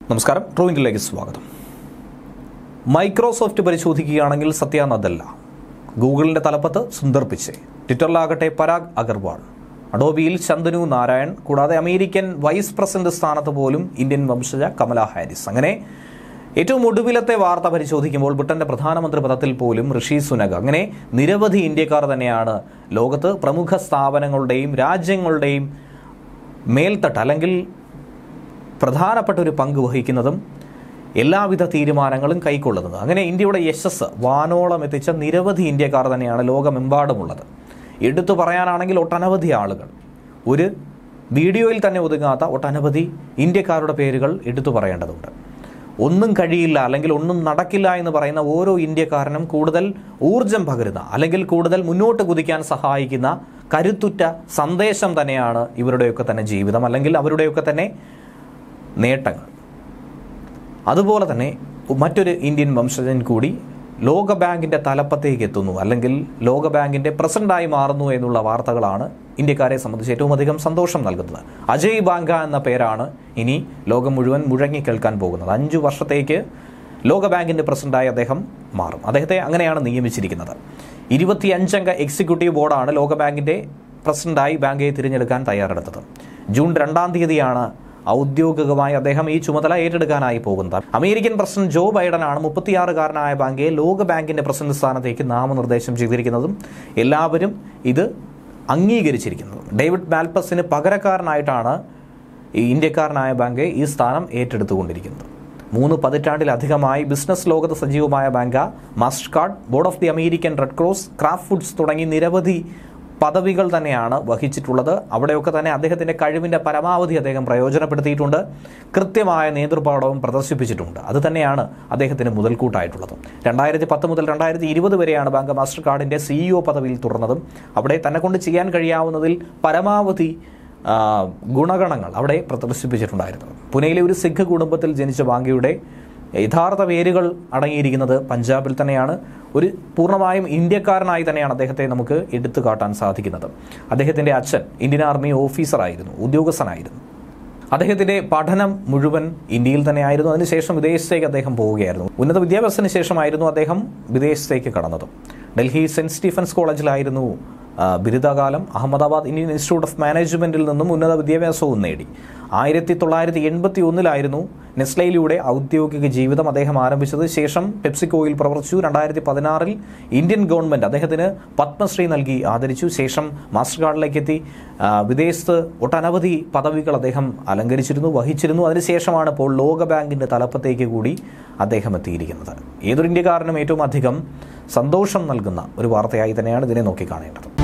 നമസ്കാരം ട്രൂ ഇന്ത്യയിലേക്ക് സ്വാഗതം മൈക്രോസോഫ്റ്റ് പരിശോധിക്കുകയാണെങ്കിൽ സത്യ നദല്ല ഗൂഗിളിന്റെ തലപ്പത്ത് സുന്ദർ പിച്ചെ ട്വിറ്ററിലാകട്ടെ പരാഗ് അഗർവാൾ അഡോബിയിൽ ശന്തനു നാരായൺ കൂടാതെ അമേരിക്കൻ വൈസ് പ്രസിഡന്റ് സ്ഥാനത്ത് പോലും ഇന്ത്യൻ വംശജ കമല ഹാരിസ് അങ്ങനെ ഏറ്റവും ഒടുവിലത്തെ വാർത്ത പരിശോധിക്കുമ്പോൾ ബ്രിട്ടന്റെ പ്രധാനമന്ത്രി പദത്തിൽ പോലും ഋഷി സുനക് അങ്ങനെ നിരവധി ഇന്ത്യക്കാർ തന്നെയാണ് ലോകത്ത് പ്രമുഖ സ്ഥാപനങ്ങളുടെയും രാജ്യങ്ങളുടെയും മേൽത്തട്ട് അല്ലെങ്കിൽ പ്രധാനപ്പെട്ട ഒരു പങ്ക് വഹിക്കുന്നതും എല്ലാവിധ തീരുമാനങ്ങളും കൈക്കൊള്ളുന്നത് അങ്ങനെ ഇന്ത്യയുടെ യശസ് വാനോളം എത്തിച്ച നിരവധി ഇന്ത്യക്കാർ തന്നെയാണ് ലോകമെമ്പാടുമുള്ളത് എടുത്തു പറയാനാണെങ്കിൽ ഒട്ടനവധി ആളുകൾ ഒരു വീഡിയോയിൽ തന്നെ ഒതുങ്ങാത്ത ഒട്ടനവധി ഇന്ത്യക്കാരുടെ പേരുകൾ എടുത്തു പറയേണ്ടതുണ്ട് ഒന്നും കഴിയില്ല അല്ലെങ്കിൽ ഒന്നും നടക്കില്ല എന്ന് പറയുന്ന ഓരോ ഇന്ത്യക്കാരനും കൂടുതൽ ഊർജം പകരുന്ന അല്ലെങ്കിൽ കൂടുതൽ മുന്നോട്ട് കുതിക്കാൻ സഹായിക്കുന്ന കരുത്തുറ്റ സന്ദേശം തന്നെയാണ് ഇവരുടെയൊക്കെ തന്നെ ജീവിതം അല്ലെങ്കിൽ അവരുടെയൊക്കെ തന്നെ നേട്ടങ്ങൾ അതുപോലെ തന്നെ മറ്റൊരു ഇന്ത്യൻ വംശജൻ കൂടി ലോക ബാങ്കിന്റെ തലപ്പത്തേക്ക് എത്തുന്നു അല്ലെങ്കിൽ ലോക ബാങ്കിന്റെ പ്രസിഡന്റായി മാറുന്നു എന്നുള്ള വാർത്തകളാണ് ഇന്ത്യക്കാരെ സംബന്ധിച്ച് ഏറ്റവും അധികം സന്തോഷം നൽകുന്നത് അജയ് ബാങ്ക എന്ന പേരാണ് ഇനി ലോകം മുഴുവൻ മുഴങ്ങി കേൾക്കാൻ പോകുന്നത് അഞ്ചു വർഷത്തേക്ക് ലോക ബാങ്കിന്റെ പ്രസിഡന്റായി അദ്ദേഹം മാറും അദ്ദേഹത്തെ അങ്ങനെയാണ് നിയമിച്ചിരിക്കുന്നത് ഇരുപത്തിയഞ്ചംഗ എക്സിക്യൂട്ടീവ് ബോർഡാണ് ലോക ബാങ്കിന്റെ പ്രസിഡന്റായി ബാങ്കയെ തിരഞ്ഞെടുക്കാൻ തയ്യാറെടുത്തത് ജൂൺ രണ്ടാം തീയതിയാണ് ഔദ്യോഗികമായി അദ്ദേഹം ഈ ചുമതല ഏറ്റെടുക്കാനായി പോകുന്നത് അമേരിക്കൻ പ്രസിഡന്റ് ജോ ബൈഡനാണ് മുപ്പത്തിയാറുകാരനായ ബാങ്കയെ ലോക ബാങ്കിന്റെ പ്രസിഡന്റ് സ്ഥാനത്തേക്ക് നാമനിർദ്ദേശം ചെയ്തിരിക്കുന്നതും എല്ലാവരും ഇത് അംഗീകരിച്ചിരിക്കുന്നതും ഡേവിഡ് മാൽപ്പസിന് പകരക്കാരനായിട്ടാണ് ഈ ഇന്ത്യക്കാരനായ ബാങ്ക് ഈ സ്ഥാനം ഏറ്റെടുത്തുകൊണ്ടിരിക്കുന്നത് മൂന്ന് പതിറ്റാണ്ടിലധികമായി ബിസിനസ് ലോകത്ത് സജീവമായ Banga MasterCard board of the American Red Cross Kraft Foods തുടങ്ങി നിരവധി പദവികൾ തന്നെയാണ് വഹിച്ചിട്ടുള്ളത് അവിടെയൊക്കെ തന്നെ അദ്ദേഹത്തിൻ്റെ കഴിവിൻ്റെ പരമാവധി അദ്ദേഹം പ്രയോജനപ്പെടുത്തിയിട്ടുണ്ട് കൃത്യമായ നേതൃപാഠവും പ്രദർശിപ്പിച്ചിട്ടുണ്ട് അത് തന്നെയാണ് അദ്ദേഹത്തിന് മുതൽക്കൂട്ടായിട്ടുള്ളത് രണ്ടായിരത്തി പത്ത് മുതൽ രണ്ടായിരത്തി ഇരുപത് വരെയാണ് ബാങ്ക് മാസ്റ്റർ കാർഡിൻ്റെ സിഇഒ പദവിയിൽ തുടർന്നതും അവിടെ തന്നെ കൊണ്ട് ചെയ്യാൻ കഴിയാവുന്നതിൽ പരമാവധി ആ, ഗുണഗണങ്ങൾ അവിടെ പ്രദർശിപ്പിച്ചിട്ടുണ്ടായിരുന്നു പുനെയിലെ ഒരു സിഖ് കുടുംബത്തിൽ ജനിച്ച ബാങ്കയുടെ യഥാർത്ഥ പേരുകൾ അടങ്ങിയിരിക്കുന്നത് പഞ്ചാബിൽ തന്നെയാണ് ഒരു പൂർണ്ണമായും ഇന്ത്യക്കാരനായി തന്നെയാണ് അദ്ദേഹത്തെ നമുക്ക് എടുത്തു കാട്ടാൻ സാധിക്കുന്നത് അദ്ദേഹത്തിൻ്റെ അച്ഛൻ ഇന്ത്യൻ ആർമി ഓഫീസറായിരുന്നു ഉദ്യോഗസ്ഥനായിരുന്നു അദ്ദേഹത്തിന്റെ പഠനം മുഴുവൻ ഇന്ത്യയിൽ തന്നെയായിരുന്നു അതിനുശേഷം വിദേശത്തേക്ക് അദ്ദേഹം പോവുകയായിരുന്നു ഉന്നത വിദ്യാഭ്യാസത്തിന് ശേഷമായിരുന്നു അദ്ദേഹം വിദേശത്തേക്ക് കടന്നത് ഡൽഹി സെന്റ് സ്റ്റീഫൻസ് കോളേജിലായിരുന്നു ആ, ബിരുദകാലം അഹമ്മദാബാദ് ഇന്ത്യൻ ഇൻസ്റ്റിറ്റ്യൂട്ട് ഓഫ് മാനേജ്മെന്റിൽ നിന്നും ഉന്നത വിദ്യാഭ്യാസവും നേടി ആയിരത്തി തൊള്ളായിരത്തി എൺപത്തി ഒന്നിലായിരുന്നു നെസ്ലയിലൂടെ ഔദ്യോഗിക ജീവിതം അദ്ദേഹം ആരംഭിച്ചത് ശേഷം പെപ്സിക്കോയിൽ പ്രവർത്തിച്ചു രണ്ടായിരത്തി പതിനാറിൽ ഇന്ത്യൻ ഗവൺമെന്റ് അദ്ദേഹത്തിന് പത്മശ്രീ നൽകി ആദരിച്ചു ശേഷം മാസ്റ്റർ കാർഡിലേക്ക് എത്തി ആ, വിദേശത്ത് ഒട്ടനവധി പദവികൾ അദ്ദേഹം അലങ്കരിച്ചിരുന്നു വഹിച്ചിരുന്നു അതിനുശേഷമാണ് ഇപ്പോൾ ലോക ബാങ്കിന്റെ തലപ്പത്തേക്ക് കൂടി അദ്ദേഹം എത്തിയിരിക്കുന്നത് ഏതൊരു ഇന്ത്യക്കാരനും ഏറ്റവും അധികം സന്തോഷം നൽകുന്ന ഒരു വാർത്തയായി തന്നെയാണ് ഇതിനെ നോക്കിക്കാണേണ്ടത്